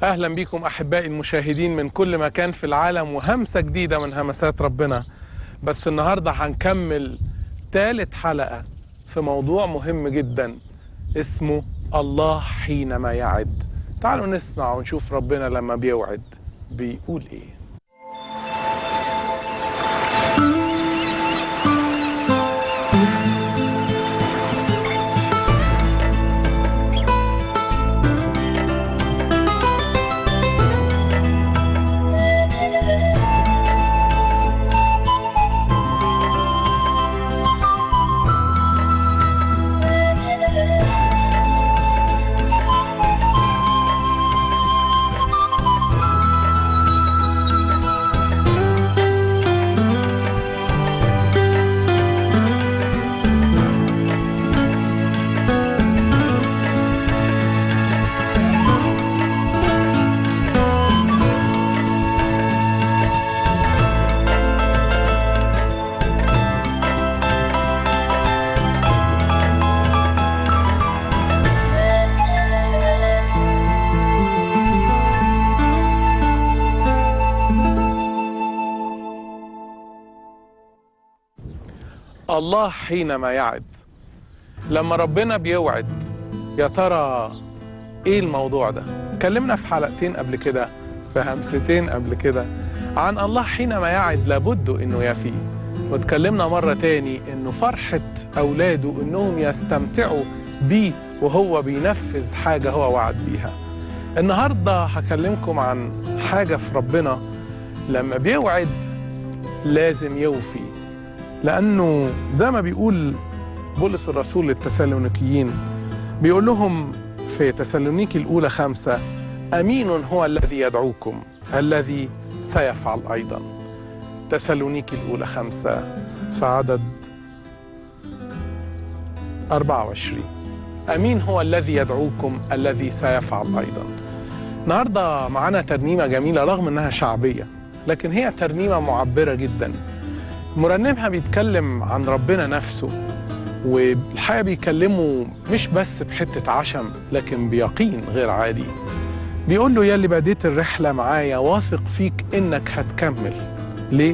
اهلا بكم احبائي المشاهدين من كل مكان في العالم وهمسه جديده من همسات ربنا بس النهارده هنكمل ثالث حلقه في موضوع مهم جدا اسمه الله حينما يعد تعالوا نسمع ونشوف ربنا لما بيوعد بيقول ايه الله حينما يعد لما ربنا بيوعد يا ترى ايه الموضوع ده اتكلمنا في حلقتين قبل كده في همستين قبل كده عن الله حينما يعد لابد انه يفي واتكلمنا مرة تاني انه فرحة اولاده انهم يستمتعوا بيه وهو بينفذ حاجة هو وعد بيها النهاردة هكلمكم عن حاجة في ربنا لما بيوعد لازم يوفي لأنه زي ما بيقول بولس الرسول للتسالونيكيين بيقول لهم في تسالونيكي الأولى خمسة أمين هو الذي يدعوكم الذي سيفعل أيضا تسالونيكي الأولى خمسة في عدد 24 أمين هو الذي يدعوكم الذي سيفعل أيضا النهاردة معانا ترنيمة جميلة رغم أنها شعبية لكن هي ترنيمة معبرة جداً مرنمها بيتكلم عن ربنا نفسه والحقيقه بيكلمه مش بس بحته عشم لكن بيقين غير عادي بيقول له يا اللي بديت الرحله معايا واثق فيك انك هتكمل ليه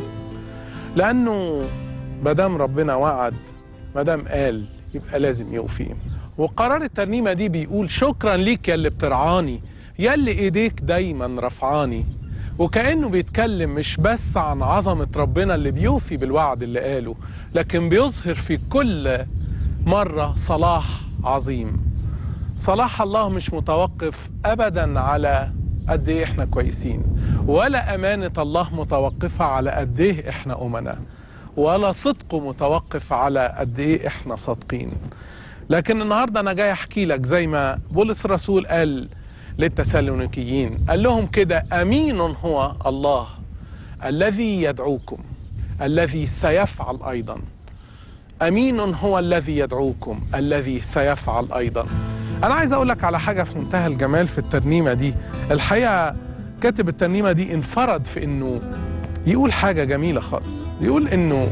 لانه مادام ربنا وعد مادام قال يبقى لازم يوفي وقرار الترنيمه دي بيقول شكرا ليك يا اللي بترعاني يا اللي ايديك دايما رفعاني وكأنه بيتكلم مش بس عن عظمة ربنا اللي بيوفي بالوعد اللي قاله لكن بيظهر في كل مرة صلاح عظيم صلاح الله مش متوقف أبدا على قد إيه إحنا كويسين ولا أمانة الله متوقفة على قد إيه إحنا أمنا ولا صدقه متوقف على قد إيه إحنا صادقين لكن النهاردة أنا جاي أحكي لك زي ما بولس الرسول قال للتسالونيكيين قال لهم كده امين هو الله الذي يدعوكم الذي سيفعل ايضا امين هو الذي يدعوكم الذي سيفعل ايضا انا عايز اقول لك على حاجه في منتهى الجمال في الترنيمه دي الحقيقه كاتب الترنيمه دي انفرد في انه يقول حاجه جميله خالص يقول انه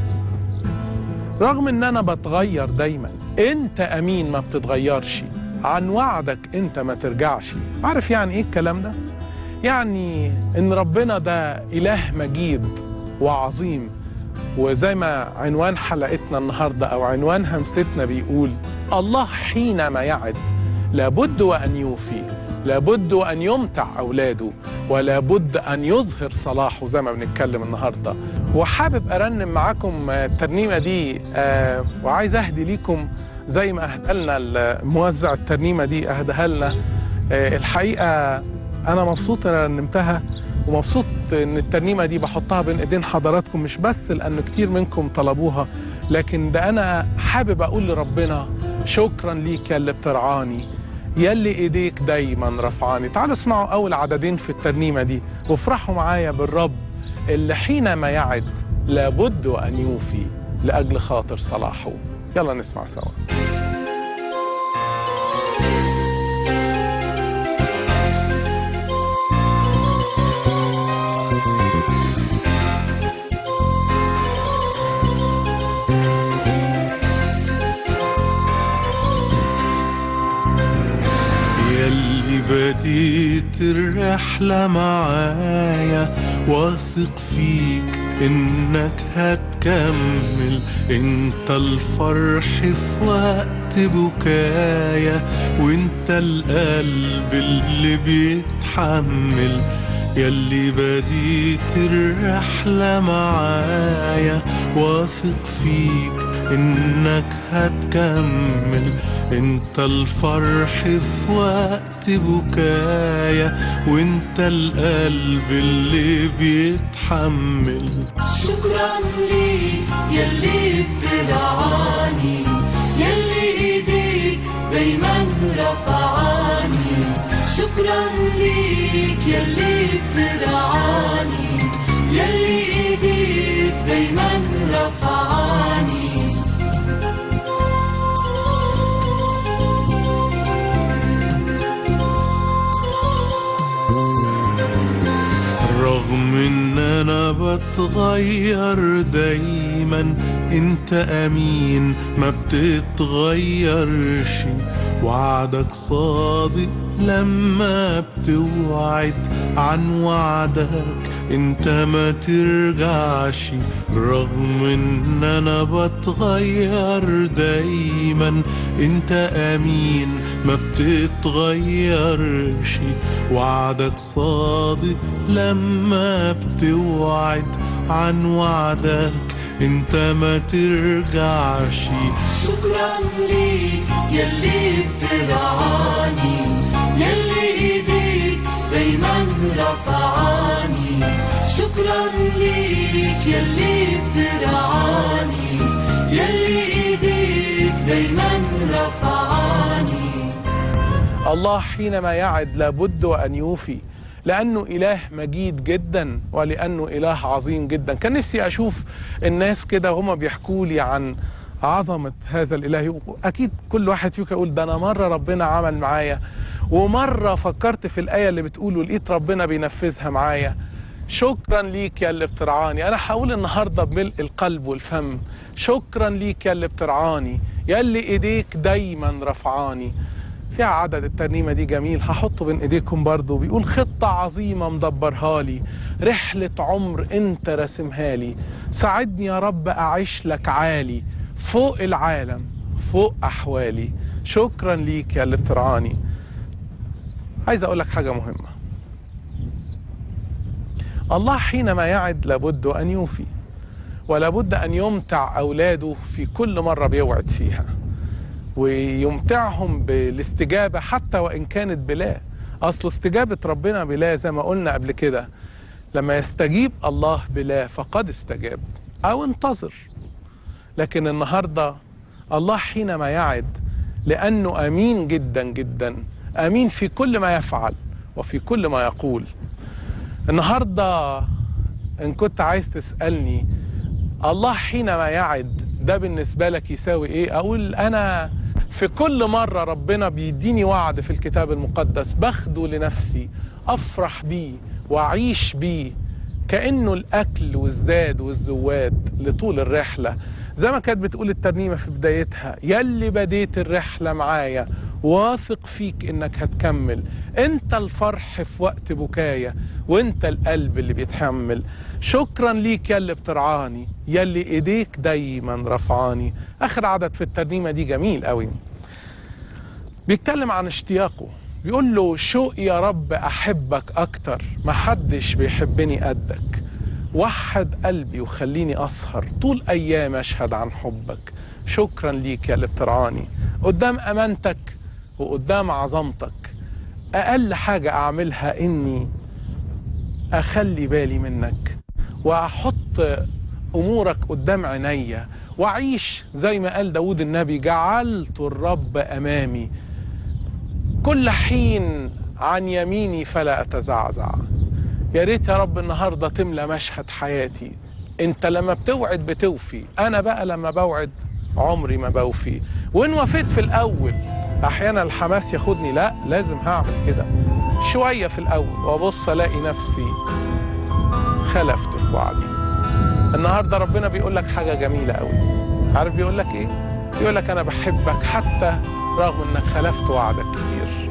رغم ان انا بتغير دايما انت امين ما بتتغيرش عن وعدك انت ما ترجعش عارف يعني ايه الكلام ده يعني ان ربنا ده اله مجيد وعظيم وزي ما عنوان حلقتنا النهارده او عنوان همستنا بيقول الله حينما يعد لابد وان يوفي لابد وان يمتع اولاده ولابد ان يظهر صلاحه زي ما بنتكلم النهارده وحابب ارنم معاكم الترنيمه دي آه وعايز اهدي ليكم زي ما اهدى لنا موزع الترنيمه دي اهداها لنا الحقيقه انا مبسوط ان رنمتها ومبسوط ان الترنيمه دي بحطها بين ايدين حضراتكم مش بس لان كتير منكم طلبوها لكن ده انا حابب اقول لربنا شكرا ليك يا اللي بترعاني يا اللي ايديك دايما رفعاني تعالوا اسمعوا اول عددين في الترنيمه دي وافرحوا معايا بالرب اللي حينما يعد لابد ان يوفي لاجل خاطر صلاحه يلا نسمع سوا يلي يلي بديت الرحلة معايا واثق فيك انك هتكمل انت الفرح في وقت بكايا وانت القلب اللي بيتحمل يلي بديت الرحلة معايا واثق فيك انك هتكمل انت الفرح في وقت بكايا وانت القلب اللي بيتحمل شكرا ليك يلي بترعاني يلي ايديك دايما رفعاني شكرا ليك يلي بترعاني يلي ايديك دايما رفعاني رغم ان انا بتغير دايما انت امين ما بتتغيرش وعدك صادق لما بتوعد عن وعدك انت ما ترجعش رغم ان انا بتغير دايما انت امين ما بتتغيرش وعدك صادق لما بتوعد عن وعدك انت ما ترجعش شكرا ليك يلي بترعاني يلي ايديك دايما رفعاني شكرا ليك يلي بترعاني يلي ايديك دايما رفعاني الله حينما يعد لابد وأن يوفي لأنه إله مجيد جدا ولأنه إله عظيم جدا كان نفسي أشوف الناس كده هما بيحكوا لي عن عظمة هذا الإله أكيد كل واحد فيكم يقول ده أنا مرة ربنا عمل معايا ومرة فكرت في الآية اللي بتقول ولقيت ربنا بينفذها معايا شكرا ليك يا اللي بترعاني أنا هقول النهاردة بملء القلب والفم شكرا ليك يا اللي بترعاني يا اللي إيديك دايما رفعاني فيها عدد الترنيمة دي جميل هحطه بين ايديكم برضو بيقول خطة عظيمة مدبرها لي رحلة عمر انت راسمها لي ساعدني يا رب اعيش لك عالي فوق العالم فوق احوالي شكرا ليك يا اللي بترعاني عايز اقول لك حاجة مهمة الله حينما يعد لابد ان يوفي ولابد ان يمتع اولاده في كل مرة بيوعد فيها ويمتعهم بالاستجابة حتى وإن كانت بلا أصل استجابة ربنا بلا زي ما قلنا قبل كده لما يستجيب الله بلا فقد استجاب أو انتظر لكن النهاردة الله حينما يعد لأنه أمين جدا جدا أمين في كل ما يفعل وفي كل ما يقول النهاردة إن كنت عايز تسألني الله حينما يعد ده بالنسبة لك يساوي إيه أقول أنا في كل مرة ربنا بيديني وعد في الكتاب المقدس باخده لنفسي أفرح بيه وأعيش بيه كأنه الأكل والزاد والزواد لطول الرحلة زي ما كانت بتقول الترنيمة في بدايتها يلي بديت الرحلة معايا واثق فيك انك هتكمل انت الفرح في وقت بكايا وانت القلب اللي بيتحمل شكرا ليك يلي بترعاني يلي ايديك دايما رفعاني اخر عدد في الترنيمة دي جميل قوي بيتكلم عن اشتياقه بيقول له شوقي يا رب احبك اكتر محدش بيحبني قدك وحد قلبي وخليني اسهر طول ايام اشهد عن حبك شكرا ليك يا اللي بترعاني قدام امانتك وقدام عظمتك اقل حاجه اعملها اني اخلي بالي منك واحط امورك قدام عينيا واعيش زي ما قال داود النبي جعلت الرب امامي كل حين عن يميني فلا اتزعزع يا ريت يا رب النهارده تملى مشهد حياتي انت لما بتوعد بتوفي انا بقى لما بوعد عمري ما بوفي وان وفيت في الاول احيانا الحماس ياخدني لا لازم هعمل كده شويه في الاول وابص الاقي نفسي خلفت في وعدي النهارده ربنا بيقول لك حاجه جميله قوي عارف بيقول لك ايه بيقول لك انا بحبك حتى رغم انك خلفت وعدك كتير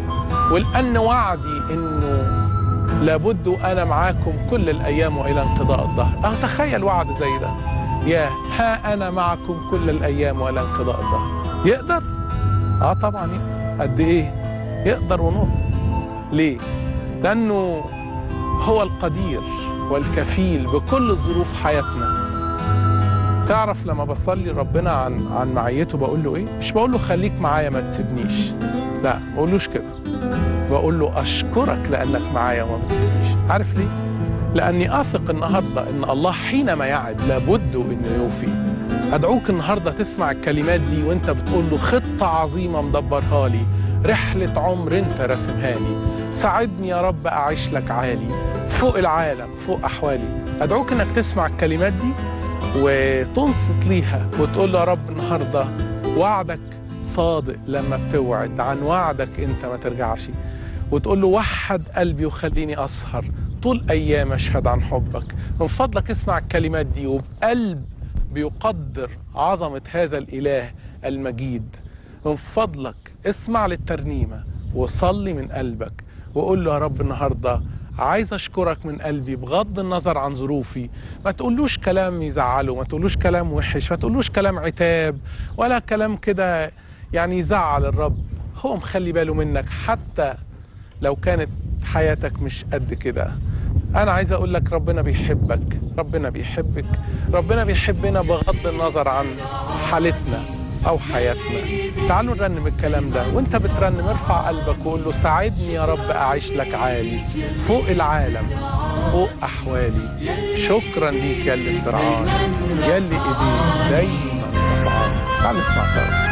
ولأن وعدي إنه لابد أنا معاكم كل الأيام وإلى انقضاء الظهر أه تخيل وعد زي ده يا ها أنا معكم كل الأيام وإلى انقضاء الظهر يقدر؟ آه طبعا يقدر قد إيه؟ يقدر ونص ليه؟ لأنه هو القدير والكفيل بكل ظروف حياتنا تعرف لما بصلي ربنا عن عن معيته بقول له ايه مش بقول له خليك معايا ما تسيبنيش لا ما بقولوش كده بقول له اشكرك لانك معايا وما بتسيبنيش عارف ليه لاني اثق النهارده ان الله حينما يعد لابد انه يوفي ادعوك النهارده تسمع الكلمات دي وانت بتقول له خطه عظيمه مدبرها لي رحله عمر انت راسمها لي ساعدني يا رب اعيش لك عالي فوق العالم فوق احوالي ادعوك انك تسمع الكلمات دي وتنصت ليها وتقول له يا رب النهارده وعدك صادق لما بتوعد عن وعدك انت ما ترجعش وتقول له وحد قلبي وخليني اسهر طول ايام اشهد عن حبك من فضلك اسمع الكلمات دي وبقلب بيقدر عظمه هذا الاله المجيد من فضلك اسمع للترنيمه وصلي من قلبك وقول له يا رب النهارده عايز اشكرك من قلبي بغض النظر عن ظروفي ما تقولوش كلام يزعله ما تقولوش كلام وحش ما تقولوش كلام عتاب ولا كلام كده يعني يزعل الرب هو مخلي باله منك حتى لو كانت حياتك مش قد كده انا عايز اقول لك ربنا بيحبك ربنا بيحبك ربنا بيحبنا بغض النظر عن حالتنا او حياتنا تعالوا نرنم الكلام ده وانت بترنم ارفع قلبك وقول له ساعدني يا رب اعيش لك عالي فوق العالم فوق احوالي شكرا ليك يا اللي بترعاني يا اللي ايديك دايما رفعاني تعال نسمع سوا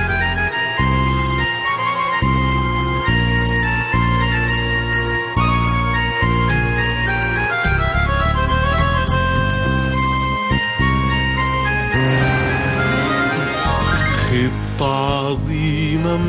خطة عظيمة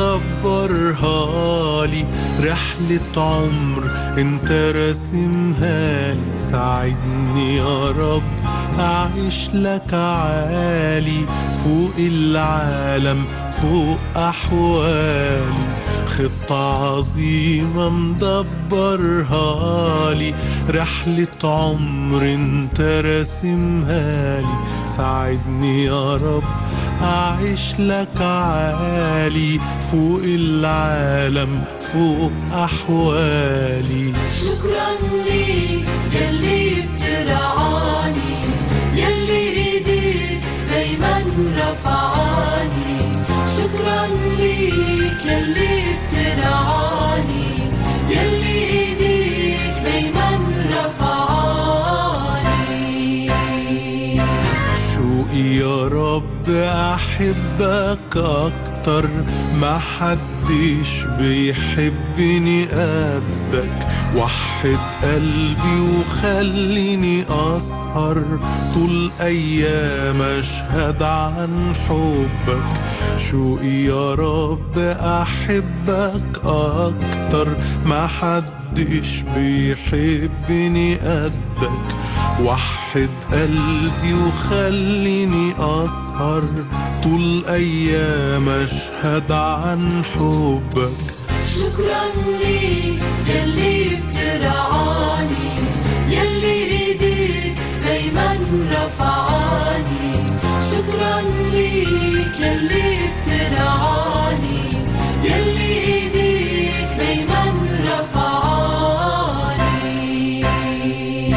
مدبرها لي رحلة عمر انت راسمها لي ساعدني يا رب أعيش لك عالي فوق العالم فوق أحوالي خطة عظيمة مدبرها لي رحلة عمر انت راسمها لي ساعدني يا رب أعيش لك عالي فوق العالم فوق أحوالي شكرا ليك يلي بترعاني يلي ايديك دايما رفعاني شكرا ليك يلي بترعاني يلي ايديك دايما رفعاني شوقي يا رب أحبك أكتر ما حدش بيحبني قدك وحد قلبي وخليني أسهر طول أيام أشهد عن حبك شوقي يا رب أحبك أكتر ما حدش بيحبني قدك وحد قلبي وخليني أسهر طول أيام أشهد عن حبك شكرا ليك يلي بترعاني يلي ايديك دايما رفعاني شكرا ليك يلي بترعاني يلي ايديك دايما رفعاني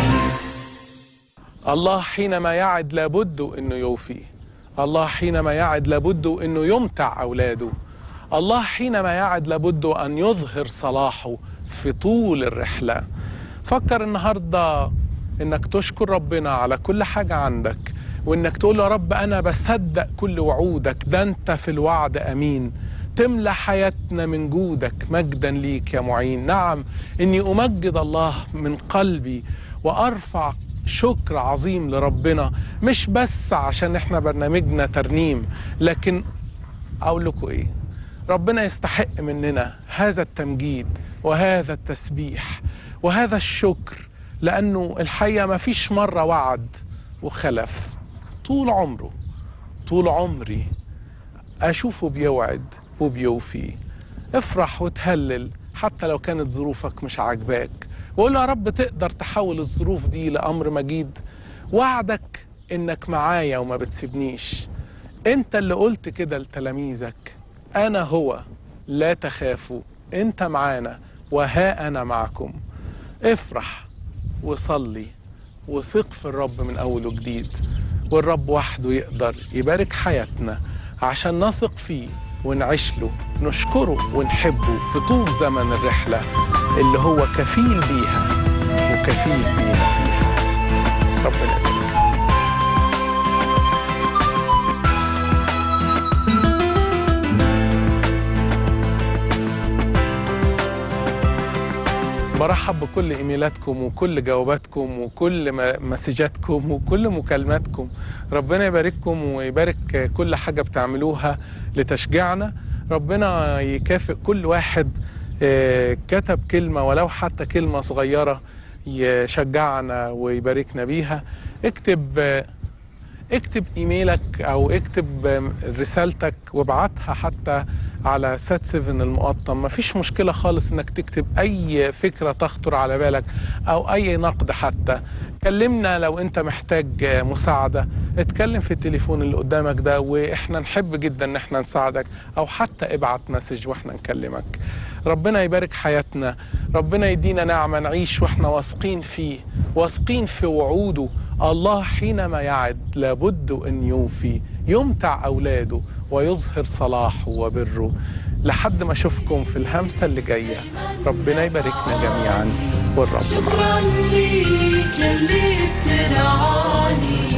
الله حينما يعد لابد انه يوفي الله حينما يعد لابد انه يمتع اولاده الله حينما يعد لابد ان يظهر صلاحه في طول الرحله فكر النهارده انك تشكر ربنا على كل حاجه عندك وانك تقول يا رب انا بصدق كل وعودك ده انت في الوعد امين تملى حياتنا من جودك مجدا ليك يا معين نعم اني امجد الله من قلبي وارفع شكر عظيم لربنا مش بس عشان احنا برنامجنا ترنيم لكن اقول لكم ايه ربنا يستحق مننا هذا التمجيد وهذا التسبيح وهذا الشكر لانه الحقيقه ما فيش مره وعد وخلف طول عمره طول عمري اشوفه بيوعد وبيوفي افرح وتهلل حتى لو كانت ظروفك مش عاجباك وقول له يا رب تقدر تحول الظروف دي لأمر مجيد وعدك إنك معايا وما بتسيبنيش أنت اللي قلت كده لتلاميذك أنا هو لا تخافوا أنت معانا وها أنا معكم افرح وصلي وثق في الرب من أول وجديد والرب وحده يقدر يبارك حياتنا عشان نثق فيه ونعيش له نشكره ونحبه في طول زمن الرحلة اللي هو كفيل بيها وكفيل بينا فيها ربنا يبارك برحب بكل ايميلاتكم وكل جواباتكم وكل م- مسجاتكم وكل مكالماتكم ربنا يبارككم ويبارك كل حاجة بتعملوها لتشجيعنا ربنا يكافئ كل واحد آه، كتب كلمة ولو حتى كلمة صغيرة يشجعنا ويباركنا بيها اكتب آه، اكتب ايميلك او اكتب آم، رسالتك وابعتها حتى على سات 7 المقطم مفيش مشكلة خالص انك تكتب اي فكرة تخطر على بالك او اي نقد حتى كلمنا لو انت محتاج آه، مساعدة اتكلم في التليفون اللي قدامك ده واحنا نحب جدا ان احنا نساعدك او حتى ابعت مسج واحنا نكلمك ربنا يبارك حياتنا ربنا يدينا نعمة نعيش واحنا واثقين فيه واثقين في وعوده الله حينما يعد لابد ان يوفي يمتع اولاده ويظهر صلاحه وبره لحد ما اشوفكم في الهمسة اللي جاية ربنا يباركنا جميعا والرب معنا شكرا ليك يلي بترعاني